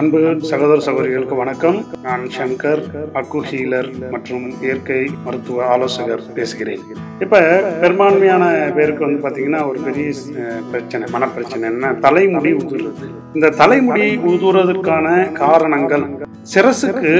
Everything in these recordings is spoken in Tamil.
அன்பு சகோதர சகோதரிகளுக்கு வணக்கம் நான் சங்கர் அக்கு ஹீலர் மற்றும் இயற்கை மருத்துவ ஆலோசகர் பேசுகிறேன் இப்போ பெரும்பான்மையான பேருக்கு வந்து பார்த்தீங்கன்னா ஒரு பெரிய அஹ், பிரச்சனை மனப்பிரச்சனை என்ன தலைமுடி உதிர்றது இந்த தலைமுடி உதுறதற்கான காரணங்கள் சிரசுக்கு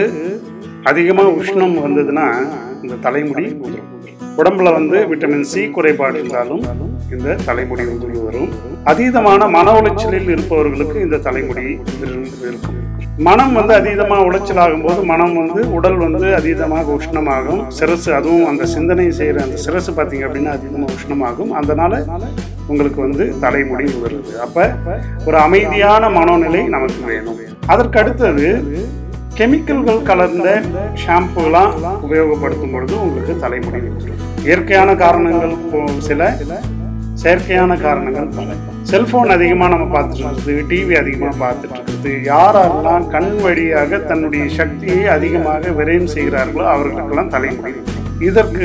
அதிகமாக உஷ்ணம் வந்ததுன்னா இந்த தலைமுடி உதிரும் உடம்புல வந்து விட்டமின் சி குறைபாடு இருந்தாலும் இந்த தலைமுடி உதிர்வு வரும் அதீதமான மன உளைச்சலில் இருப்பவர்களுக்கு இந்த தலைமுடி உதிர்வு இருக்கும் மனம் வந்து அதீதமாக உளைச்சல் ஆகும்போது மனம் வந்து உடல் வந்து அதீதமாக உஷ்ணமாகும் சிரசு அதுவும் அந்த சிந்தனை செய்கிற அந்த சிரசு பார்த்தீங்க அப்படின்னா அதீதமாக உஷ்ணமாகும் அதனால உங்களுக்கு வந்து தலைமுடி உதிருது அப்போ ஒரு அமைதியான மனோநிலை நமக்கு வேணும் அதற்கு அடுத்தது கெமிக்கல்கள் கலந்த ஷாம்புலாம் உபயோகப்படுத்தும் பொழுது உங்களுக்கு தலைமுடி வந்துடும் இயற்கையான காரணங்கள் போ- சில செயற்கையான காரணங்கள் பல செல்போன் அதிகமாக நம்ம பார்த்துட்டு இருக்குது டிவி அதிகமாக பார்த்துட்டு இருக்குது யாரெல்லாம் கண் வழியாக தன்னுடைய சக்தியை அதிகமாக விரயம் செய்கிறார்களோ அவர்களுக்கெல்லாம் தலைமுடி வந்துடும். இதற்கு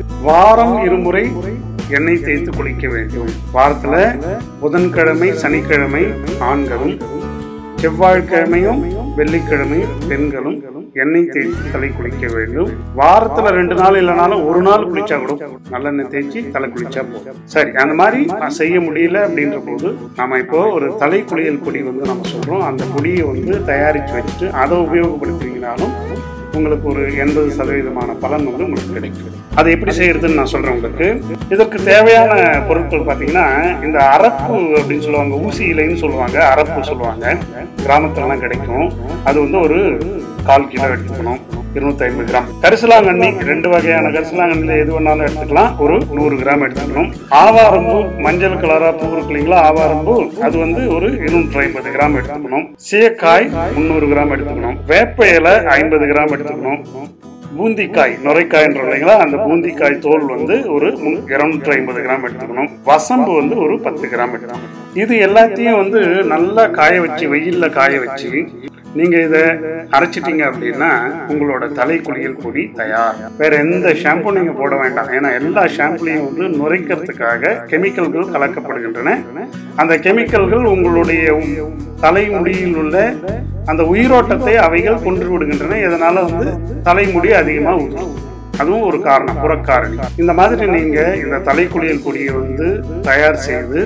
வாரம் இருமுறை எண்ணெய் தேய்த்து குளிக்க வேண்டும் வாரத்துல புதன்கிழமை சனிக்கிழமை ஆண்களும் செவ்வாய்க்கிழமையும் வெள்ளிக்கிழமையும் பெண்களும் எண்ணெய் தேய்ச்சி தலை குளிக்க வேண்டும் வாரத்துல ரெண்டு நாள் இல்லைனாலும் ஒரு நாள் குளிச்சா கூட போதும். நல்லெண்ணெய் தேய்ச்சி தலை குளிச்சா போதும் சரி அந்த மாதிரி செய்ய முடியல அப்படின்ற போது நாம இப்போ ஒரு தலை குளியல் பொடி வந்து நம்ம சொல்றோம் அந்த பொடியை வந்து தயாரிச்சு வச்சுட்டு அதை உபயோகப்படுத்துறீங்கனாலும் உங்களுக்கு ஒரு எண்பது சதவீதமான பலன் வந்து உங்களுக்கு கிடைக்கும் அதை எப்படி செய்யறதுன்னு நான் சொல்றேன் உங்களுக்கு இதற்கு தேவையான பொருட்கள் பார்த்தீங்கன்னா இந்த அரப்பு அப்படின்னு சொல்லுவாங்க ஊசி இலைன்னு சொல்லுவாங்க அரப்பு சொல்லுவாங்க கிராமத்துலலாம் கிடைக்கும் அது வந்து ஒரு கால் கிலோ எடுத்துக்கணும் இருநூத்தி ஐம்பது கிராம் கரிசலாங்கண்ணி ரெண்டு வகையான கரிசலாங்கண்ணில எது வேணாலும் எடுத்துக்கலாம் ஒரு நூறு கிராம் எடுத்துக்கணும் ஆவாரம்பூ மஞ்சள் கலரா பூ இருக்கு இல்லைங்களா ஆவாரம்பூ அது வந்து ஒரு இருநூற்றி ஐம்பது கிராம் எடுத்துக்கணும் சீயக்காய் முந்நூறு கிராம் எடுத்துக்கணும் வேப்ப இலை ஐம்பது கிராம் எடுத்துக்கணும் பூந்திக்காய் நுரைக்காய்ன்ற இல்லைங்களா அந்த பூந்திக்காய் தோல் வந்து ஒரு இருநூற்றி ஐம்பது கிராம் எடுத்துக்கணும் வசம்பு வந்து ஒரு பத்து கிராம் எடுத்துக்கணும் இது எல்லாத்தையும் வந்து நல்லா காய வச்சு வெயில்ல காய வச்சு நீங்க இதை அரைச்சிட்டீங்க அப்படின்னா உங்களோட தலை குளியல் பொடி தயார் வேற எந்த ஷாம்பு நீங்க போட வேண்டாம் ஏன்னா எல்லா ஷாம்புலையும் வந்து நுரைக்கிறதுக்காக கெமிக்கல்கள் கலக்கப்படுகின்றன அந்த கெமிக்கல்கள் உங்களுடைய தலைமுடியில் உள்ள அந்த உயிரோட்டத்தை அவைகள் கொன்று விடுகின்றன இதனால வந்து தலைமுடி அதிகமா உதிரும் அதுவும் ஒரு காரணம் புறக்காரணி இந்த மாதிரி நீங்க இந்த தலைக்குளியல் பொடியை வந்து தயார் செய்து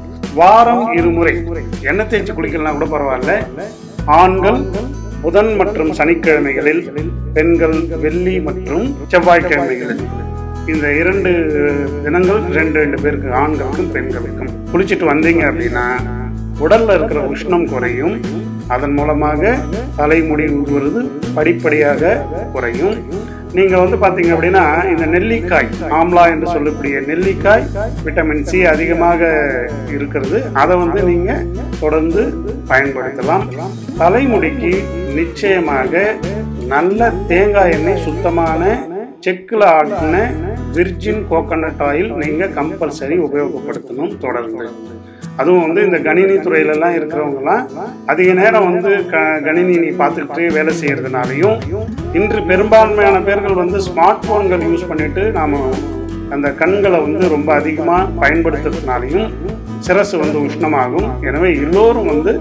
வாரம் இருமுறை எண்ணெய் தேய்ச்சி குளிக்கலாம் கூட பரவாயில்ல ஆண்கள் புதன் மற்றும் சனிக்கிழமைகளில் பெண்கள் வெள்ளி மற்றும் செவ்வாய்க்கிழமைகளில் இந்த இரண்டு தினங்கள் ரெண்டு ரெண்டு பேருக்கு ஆண்களுக்கும் பெண்களுக்கும் குளிச்சுட்டு வந்தீங்க அப்படின்னா உடல்ல இருக்கிற உஷ்ணம் குறையும் அதன் மூலமாக தலைமுடி உருவது படிப்படியாக குறையும் நீங்க வந்து பாத்தீங்க அப்படின்னா இந்த நெல்லிக்காய் ஆம்லா என்று சொல்லக்கூடிய நெல்லிக்காய் விட்டமின் சி அதிகமாக இருக்கிறது அதை வந்து நீங்க தொடர்ந்து பயன்படுத்தலாம் தலைமுடிக்கு நிச்சயமாக நல்ல தேங்காய் எண்ணெய் சுத்தமான செக்கில் ஆட்டின விர்ஜின் கோகனட் ஆயில் நீங்கள் கம்பல்சரி உபயோகப்படுத்தணும் தொடர்ந்து அதுவும் வந்து இந்த கணினி துறையிலலாம் இருக்கிறவங்கலாம் அதிக நேரம் வந்து க கணினி நீ பார்த்துக்கிட்டு வேலை செய்கிறதுனாலையும் இன்று பெரும்பான்மையான பேர்கள் வந்து ஸ்மார்ட் ஃபோன்கள் யூஸ் பண்ணிட்டு நாம் அந்த கண்களை வந்து ரொம்ப அதிகமாக பயன்படுத்துறதுனாலையும் சிரசு வந்து உஷ்ணமாகும் எனவே எல்லோரும் வந்து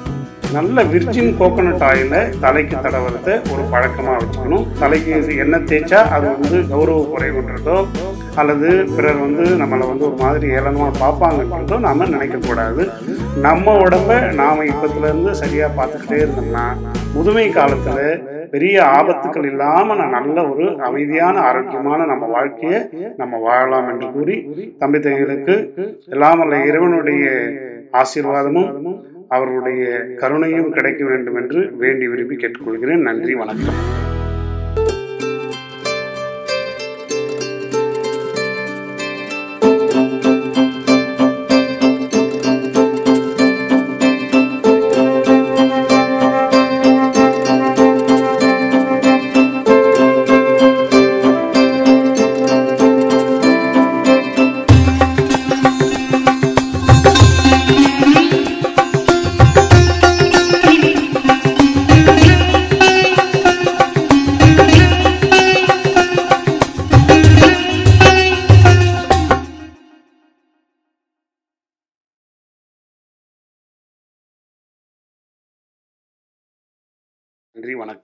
நல்ல விர்ஜின் கோகனட் ஆயிலை தலைக்கு தடவுறத ஒரு பழக்கமாக வச்சுக்கணும் தலைக்கு இது எண்ணெய் தேய்ச்சா அது வந்து கௌரவ குறைவுன்றதோ அல்லது பிறர் வந்து நம்மளை வந்து ஒரு மாதிரி ஏளனமாக பார்ப்பாங்கன்றதோ நாம் நினைக்கக்கூடாது நம்ம உடம்ப நாம் இப்பத்துலேருந்து சரியாக பார்த்துக்கிட்டே இருந்தோம்னா முதுமை காலத்தில் பெரிய ஆபத்துக்கள் இல்லாமல் நான் நல்ல ஒரு அமைதியான ஆரோக்கியமான நம்ம வாழ்க்கையை நம்ம வாழலாம் என்று கூறி தம்பி தங்களுக்கு எல்லாம் வல்ல இறைவனுடைய ஆசீர்வாதமும் அவர்களுடைய கருணையும் கிடைக்க வேண்டும் என்று வேண்டி விரும்பி கேட்டுக்கொள்கிறேன் நன்றி வணக்கம் நன்றி வணக்கம்